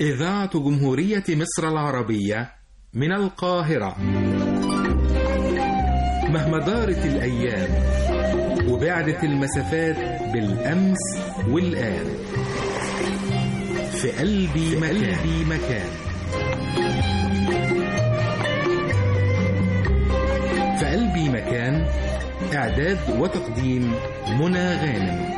إذاعة جمهورية مصر العربية من القاهرة مهما دارت الأيام وبعدت المسافات بالأمس والآن في قلبي مكان, قلبي مكان في قلبي مكان إعداد وتقديم منى غانم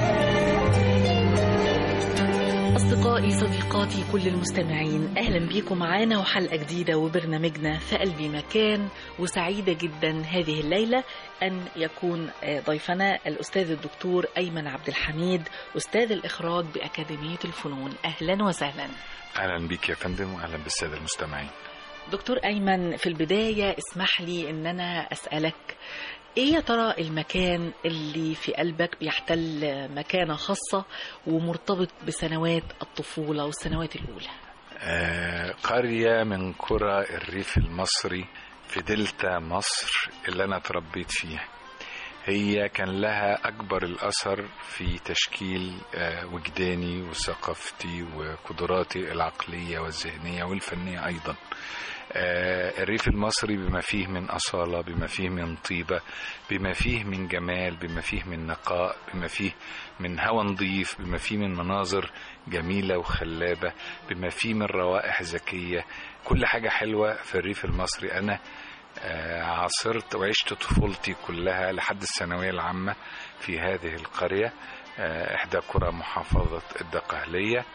أصدقائي صديقاتي كل المستمعين أهلا بيكم معانا وحلقة جديدة وبرنامجنا في قلبي مكان وسعيدة جدا هذه الليلة أن يكون ضيفنا الأستاذ الدكتور أيمن عبد الحميد أستاذ الإخراج بأكاديمية الفنون أهلا وسهلا اهلا بيك يا فندم واهلا بالساده المستمعين دكتور أيمن في البداية اسمح لي أن أنا أسألك ايه يا ترى المكان اللي في قلبك بيحتل مكانة خاصة ومرتبط بسنوات الطفولة والسنوات الأولى آه قريه من قرى الريف المصري في دلتا مصر اللي انا اتربيت فيها هي كان لها اكبر الاثر في تشكيل آه وجداني وثقافتي وقدراتي العقليه والذهنيه والفنيه ايضا آه الريف المصري بما فيه من أصالة بما فيه من طيبة بما فيه من جمال بما فيه من نقاء بما فيه من هوى نظيف بما فيه من مناظر جميلة وخلابة بما فيه من روائح ذكية كل حاجة حلوة في الريف المصري أنا آه عاصرت وعشت طفولتي كلها لحد الثانوية العامة في هذه القرية آه إحدى قرى محافظة الدقهلية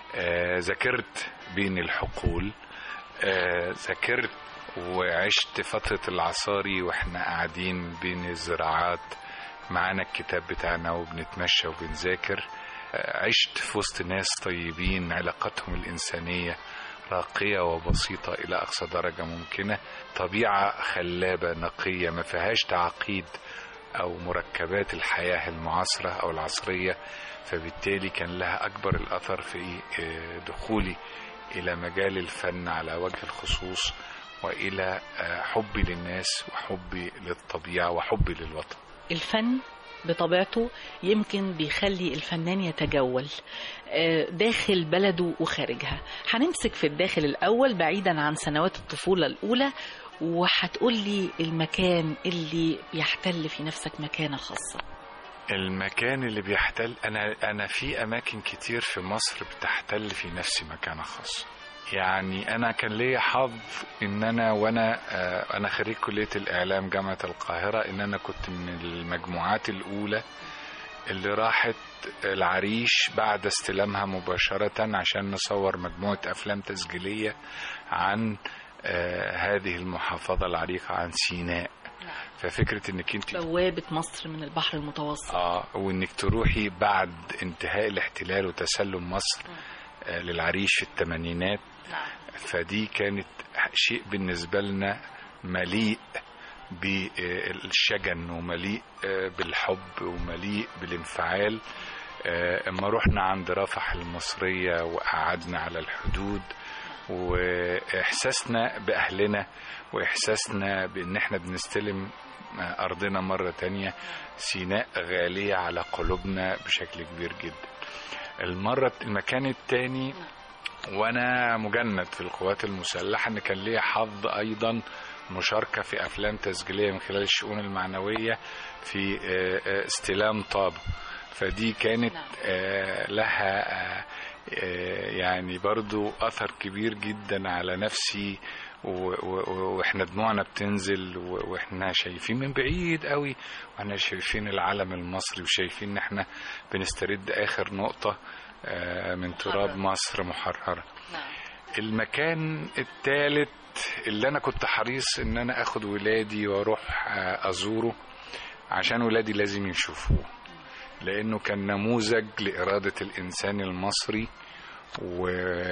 ذاكرت بين الحقول ذاكرت وعشت فترة العصاري واحنا قاعدين بين الزراعات معانا الكتاب بتاعنا وبنتمشى وبنذاكر عشت في وسط ناس طيبين علاقاتهم الإنسانية راقية وبسيطة إلى أقصى درجة ممكنة طبيعة خلابة نقية ما فيهاش تعقيد أو مركبات الحياة المعاصرة أو العصرية فبالتالي كان لها أكبر الأثر في دخولي إلى مجال الفن على وجه الخصوص وإلى حبي للناس وحبي للطبيعة وحبي للوطن الفن بطبيعته يمكن بيخلي الفنان يتجول داخل بلده وخارجها هنمسك في الداخل الأول بعيدا عن سنوات الطفولة الأولى وهتقول لي المكان اللي بيحتل في نفسك مكانة خاصة المكان اللي بيحتل انا انا في اماكن كتير في مصر بتحتل في نفسي مكانه خاصه يعني انا كان ليا حظ ان انا وانا انا خريج كليه الاعلام جامعه القاهره ان انا كنت من المجموعات الاولى اللي راحت العريش بعد استلامها مباشره عشان نصور مجموعه افلام تسجيليه عن هذه المحافظه العريقه عن سيناء ففكره انك انت بوابه مصر من البحر المتوسط اه وانك تروحي بعد انتهاء الاحتلال وتسلم مصر آه للعريش في الثمانينات فدي كانت شيء بالنسبه لنا مليء بالشجن ومليء بالحب ومليء بالانفعال اما رحنا عند رفح المصريه وقعدنا على الحدود واحساسنا باهلنا واحساسنا بان احنا بنستلم ارضنا مره تانية سيناء غاليه على قلوبنا بشكل كبير جدا المره المكان التاني وانا مجند في القوات المسلحه ان كان ليا حظ ايضا مشاركه في افلام تسجيليه من خلال الشؤون المعنويه في استلام طاب فدي كانت لها يعني برضو أثر كبير جدا على نفسي واحنا دموعنا بتنزل واحنا شايفين من بعيد قوي واحنا شايفين العلم المصري وشايفين ان احنا بنسترد اخر نقطة من تراب مصر محررة المكان الثالث اللي انا كنت حريص ان انا اخد ولادي واروح ازوره عشان ولادي لازم يشوفوه لانه كان نموذج لاراده الانسان المصري و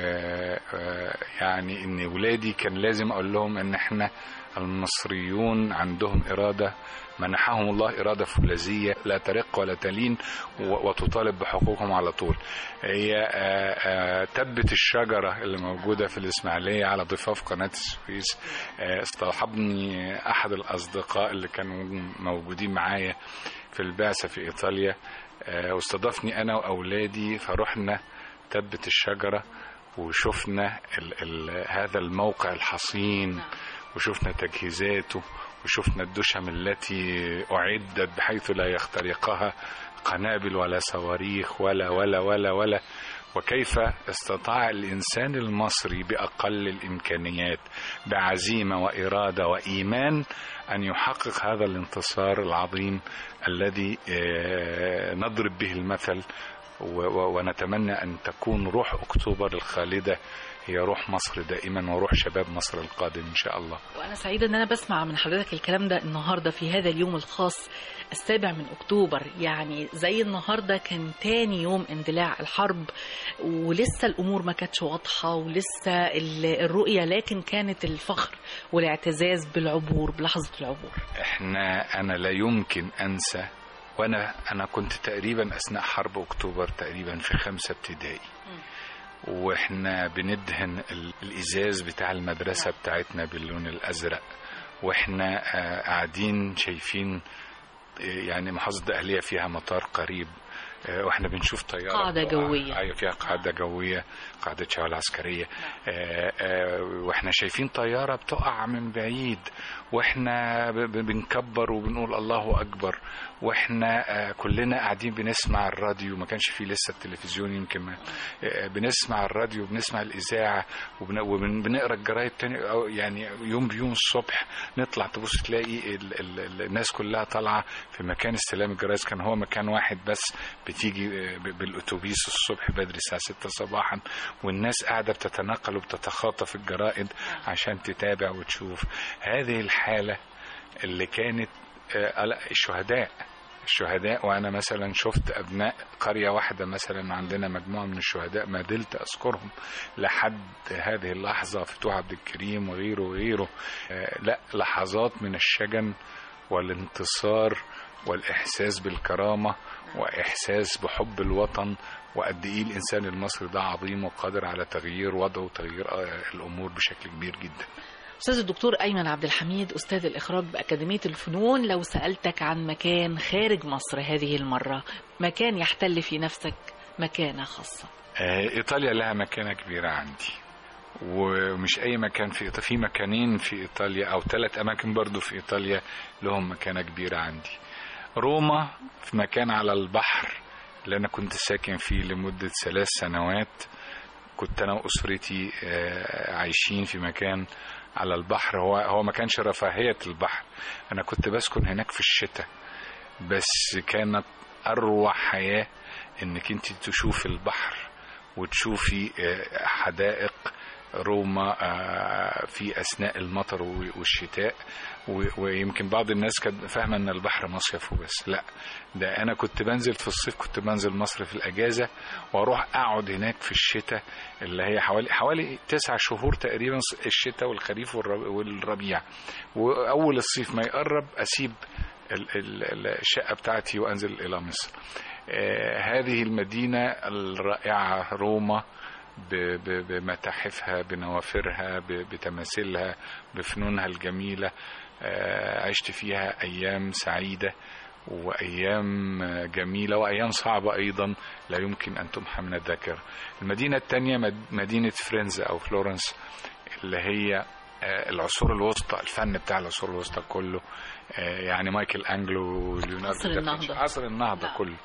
يعني ان ولادي كان لازم اقول لهم ان احنا المصريون عندهم اراده منحهم الله اراده فولاذيه لا ترق ولا تلين وتطالب بحقوقهم على طول هي تبت الشجره اللي موجوده في الاسماعيليه على ضفاف قناه السويس اصطحبني احد الاصدقاء اللي كانوا موجودين معايا في البعثه في ايطاليا واستضافني انا واولادي فرحنا تبت الشجره وشفنا ال ال هذا الموقع الحصين نعم. وشفنا تجهيزاته وشفنا الدشم التي أعدت بحيث لا يخترقها قنابل ولا صواريخ ولا ولا ولا ولا وكيف استطاع الإنسان المصري بأقل الإمكانيات بعزيمة وإرادة وإيمان أن يحقق هذا الانتصار العظيم الذي آه، نضرب به المثل و- و- ونتمنى أن تكون روح أكتوبر الخالدة هي روح مصر دائما وروح شباب مصر القادم إن شاء الله وأنا سعيدة إن أنا بسمع من حضرتك الكلام ده النهاردة في هذا اليوم الخاص السابع من أكتوبر يعني زي النهاردة كان تاني يوم اندلاع الحرب ولسه الأمور ما كانتش واضحة ولسه ال- الرؤية لكن كانت الفخر والاعتزاز بالعبور بلحظة العبور احنا انا لا يمكن انسى وانا انا كنت تقريبا اثناء حرب اكتوبر تقريبا في خمسة ابتدائي واحنا بندهن ال- الازاز بتاع المدرسة بتاعتنا باللون الازرق واحنا آه، قاعدين شايفين آه، يعني محافظة دقهلية فيها مطار قريب آه، واحنا بنشوف طيارة قاعدة بتقع. جوية. ايوه فيها قاعدة جوية قاعدة شوال عسكرية آه، آه، واحنا شايفين طيارة بتقع من بعيد واحنا ب- ب- بنكبر وبنقول الله اكبر واحنا آه، كلنا قاعدين بنسمع الراديو ما كانش فيه لسه التلفزيون يمكن ما آه، بنسمع الراديو بنسمع الاذاعه وبنقرا الجرايد تاني أو يعني يوم بيوم الصبح نطلع تبص تلاقي ال ال ال الناس كلها طالعه في مكان استلام الجرايد كان هو مكان واحد بس بتيجي آه، ب- بالاتوبيس الصبح بدري الساعه 6 صباحا والناس قاعده بتتنقل وبتتخاطف الجرائد عشان تتابع وتشوف هذه الحاله اللي كانت آه، لا، الشهداء الشهداء وانا مثلا شفت ابناء قريه واحده مثلا عندنا مجموعه من الشهداء ما زلت اذكرهم لحد هذه اللحظه فتوح عبد الكريم وغيره وغيره آه، لا لحظات من الشجن والانتصار والاحساس بالكرامه واحساس بحب الوطن وقد ايه الانسان المصري ده عظيم وقادر على تغيير وضعه وتغيير آه، الامور بشكل كبير جدا أستاذ الدكتور أيمن عبد الحميد أستاذ الإخراج بأكاديمية الفنون لو سألتك عن مكان خارج مصر هذه المرة مكان يحتل في نفسك مكانة خاصة آه، ايطاليا لها مكانه كبيره عندي ومش اي مكان في ايطاليا في مكانين في ايطاليا او ثلاث اماكن برضو في ايطاليا لهم مكانه كبيره عندي روما في مكان على البحر اللي انا كنت ساكن فيه لمده ثلاث سنوات كنت انا واسرتي آه، عايشين في مكان على البحر هو هو ما كانش رفاهيه البحر انا كنت بسكن هناك في الشتاء بس كانت اروع حياه انك انت تشوفي البحر وتشوفي آه، حدائق روما آه، في اثناء المطر و- والشتاء و- ويمكن بعض الناس كانت فاهمه ان البحر مصيف وبس لا ده انا كنت بنزل في الصيف كنت بنزل مصر في الاجازه واروح اقعد هناك في الشتاء اللي هي حوالي حوالي تسع شهور تقريبا الشتاء والخريف والرب- والربيع واول الصيف ما يقرب اسيب ال- ال- ال- الشقه بتاعتي وانزل الى مصر آه، هذه المدينه الرائعه روما ب- ب- بمتاحفها بنوافرها ب- بتماثيلها بفنونها الجميله آه، عشت فيها ايام سعيده وايام آه، جميله وايام صعبه ايضا لا يمكن ان تمحى من الذاكره المدينه الثانيه مدينه فرنزا او فلورنس اللي هي آه، العصور الوسطى الفن بتاع العصور الوسطى كله آه، يعني مايكل انجلو وليوناردو عصر دافنشي. النهضة. عصر النهضه نعم. كله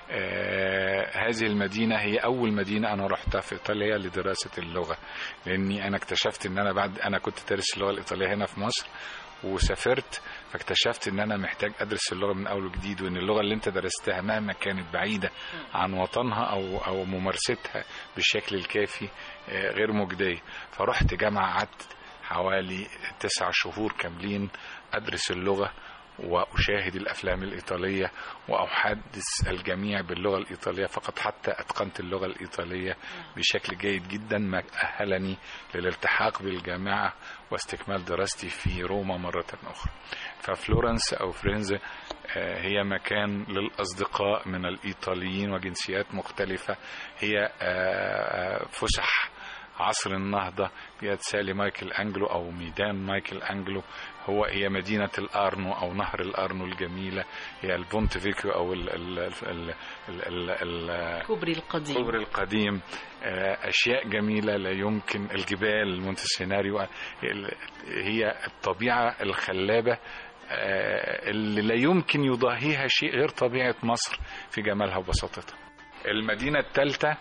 آه، هذه المدينة هي أول مدينة أنا رحتها في إيطاليا لدراسة اللغة لأني أنا اكتشفت إن أنا بعد أنا كنت دارس اللغة الإيطالية هنا في مصر وسافرت فاكتشفت ان انا محتاج ادرس اللغه من اول وجديد وان اللغه اللي انت درستها مهما كانت بعيده عن وطنها او او ممارستها بالشكل الكافي آه، غير مجديه فرحت جامعه قعدت حوالي تسع شهور كاملين ادرس اللغه واشاهد الافلام الايطاليه واحدث الجميع باللغه الايطاليه فقط حتى اتقنت اللغه الايطاليه بشكل جيد جدا ما اهلني للالتحاق بالجامعه واستكمال دراستي في روما مره اخرى ففلورنس او فرنزا آه، هي مكان للاصدقاء من الايطاليين وجنسيات مختلفه هي آه، آه، فسح عصر النهضة بيد سالي مايكل أنجلو أو ميدان مايكل أنجلو هو هي مدينة الأرنو أو نهر الأرنو الجميلة هي البونتفيكيو أو ال ال ال ال ال ال كوبري القديم الكوبري القديم آه، أشياء جميلة لا يمكن الجبال مونتسيناريو ال- هي الطبيعة الخلابة آه، اللي لا يمكن يضاهيها شيء غير طبيعة مصر في جمالها وبساطتها المدينة الثالثة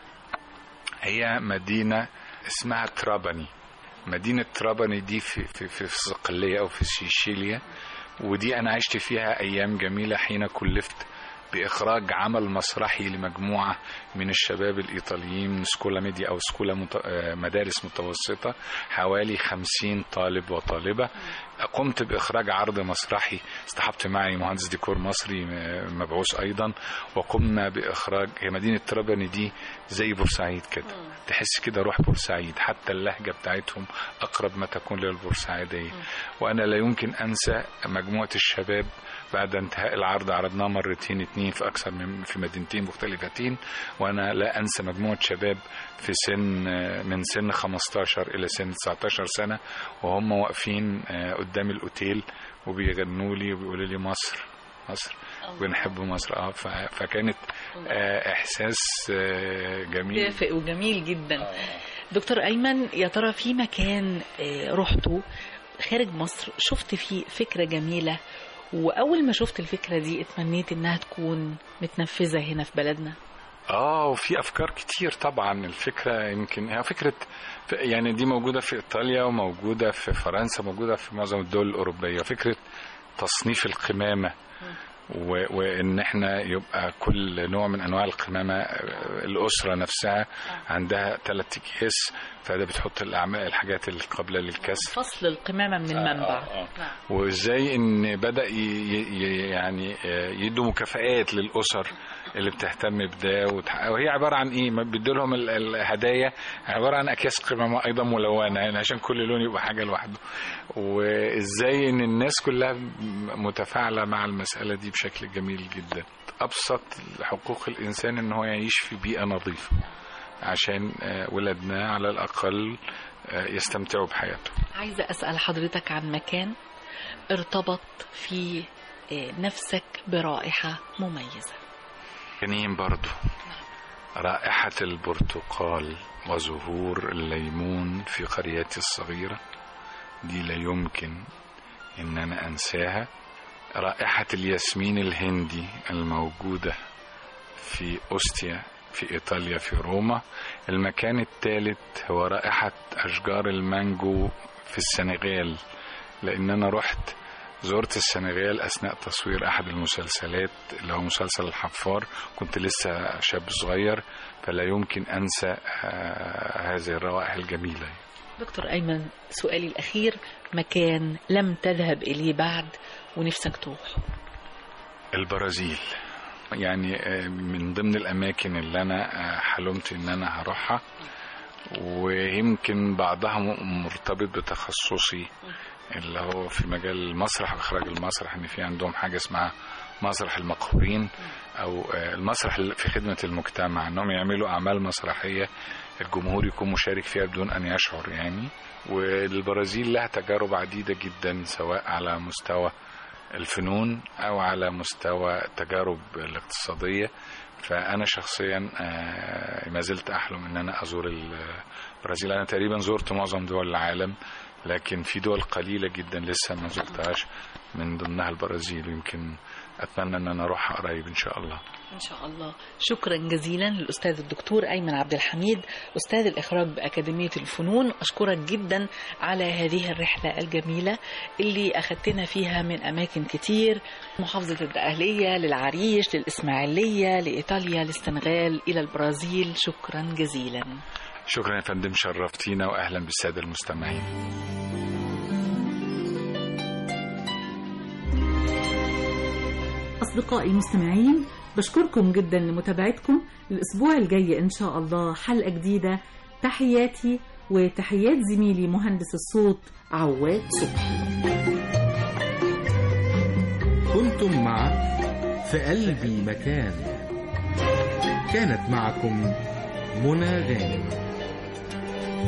هي مدينة اسمها ترابني مدينة ترابني دي في في في الصقلية أو في سيشيليا ودي أنا عشت فيها أيام جميلة حين كلفت بإخراج عمل مسرحي لمجموعة من الشباب الإيطاليين من سكولا ميديا أو سكولا مت... آه، مدارس متوسطة حوالي خمسين طالب وطالبة قمت بإخراج عرض مسرحي اصطحبت معي مهندس ديكور مصري آه، مبعوث أيضا وقمنا بإخراج هي مدينة ترابني دي زي بورسعيد كده تحس كده روح بورسعيد حتى اللهجة بتاعتهم أقرب ما تكون للبورسعيدية وأنا لا يمكن أنسى مجموعة الشباب بعد انتهاء العرض عرضناه مرتين اتنين في أكثر من في مدينتين مختلفتين وأنا لا أنسى مجموعة شباب في سن من سن 15 إلى سن 19 سنة وهم واقفين آه، قدام الأوتيل وبيغنوا لي وبيقولوا لي مصر مصر بنحب مصر اه ف- فكانت آه، احساس آه، جميل دافئ وجميل جدا دكتور أيمن يا ترى في مكان آه، رحته خارج مصر شفت فيه فكرة جميلة وأول ما شفت الفكرة دي اتمنيت إنها تكون متنفذة هنا في بلدنا اه وفي افكار كتير طبعا الفكره يمكن هي فكره ف- يعني دي موجوده في ايطاليا وموجوده في فرنسا موجوده في معظم الدول الاوروبيه فكره تصنيف القمامه و- وان احنا يبقى كل نوع من انواع القمامه آه، الاسره نفسها عندها ثلاث اكياس فده بتحط الاعمال الحاجات القابله للكسر فصل القمامة من المنبع آه، آه. نعم. وازاي ان بدا ي- ي- يعني آه، يدوا مكافآت للاسر اللي بتهتم بده وتح- وهي عباره عن ايه؟ بيدوا لهم ال- الهدايا عباره عن اكياس قمامه ايضا ملونه يعني عشان كل لون يبقى حاجه لوحده. وازاي ان الناس كلها م- متفاعله مع المساله دي بشكل جميل جدا. ابسط حقوق الانسان ان هو يعيش في بيئه نظيفه عشان آه، ولادنا على الاقل آه، يستمتعوا بحياتهم. عايزة أسأل حضرتك عن مكان ارتبط في آه، نفسك برائحة مميزة جنين برضو رائحة البرتقال وزهور الليمون في قريتي الصغيرة دي لا يمكن ان انا انساها رائحة الياسمين الهندي الموجودة في أوستيا في إيطاليا في روما المكان الثالث هو رائحة أشجار المانجو في السنغال لأن أنا رحت زرت السنغال أثناء تصوير أحد المسلسلات اللي هو مسلسل الحفار كنت لسه شاب صغير فلا يمكن أنسى آه، هذه الروائح الجميلة دكتور أيمن سؤالي الأخير مكان لم تذهب إليه بعد ونفسك تروح البرازيل يعني آه، من ضمن الأماكن اللي أنا آه، حلمت إن أنا هروحها ويمكن بعضها م- مرتبط بتخصصي اللي هو في مجال المسرح واخراج المسرح ان في عندهم حاجه اسمها مسرح المقهورين او آه، المسرح اللي في خدمه المجتمع انهم يعملوا اعمال مسرحيه الجمهور يكون مشارك فيها بدون ان يشعر يعني والبرازيل لها تجارب عديده جدا سواء على مستوى الفنون او على مستوى التجارب الاقتصاديه فانا شخصيا آه، ما زلت احلم ان انا ازور البرازيل انا تقريبا زرت معظم دول العالم لكن في دول قليله جدا لسه ما زرتهاش من ضمنها البرازيل ويمكن اتمنى ان انا اروحها قريب ان شاء الله إن شاء الله شكرا جزيلا للأستاذ الدكتور أيمن عبد الحميد أستاذ الإخراج بأكاديمية الفنون أشكرك جدا على هذه الرحلة الجميلة اللي أخذتنا فيها من أماكن كتير محافظة الدقهلية للعريش للإسماعيلية لإيطاليا للسنغال إلى البرازيل شكرا جزيلا شكرا يا فندم شرفتينا واهلا بالساده المستمعين أصدقائي المستمعين بشكركم جدا لمتابعتكم الأسبوع الجاي إن شاء الله حلقة جديدة تحياتي وتحيات زميلي مهندس الصوت عواد صبحي كنتم مع في قلبي مكان كانت معكم منى غانم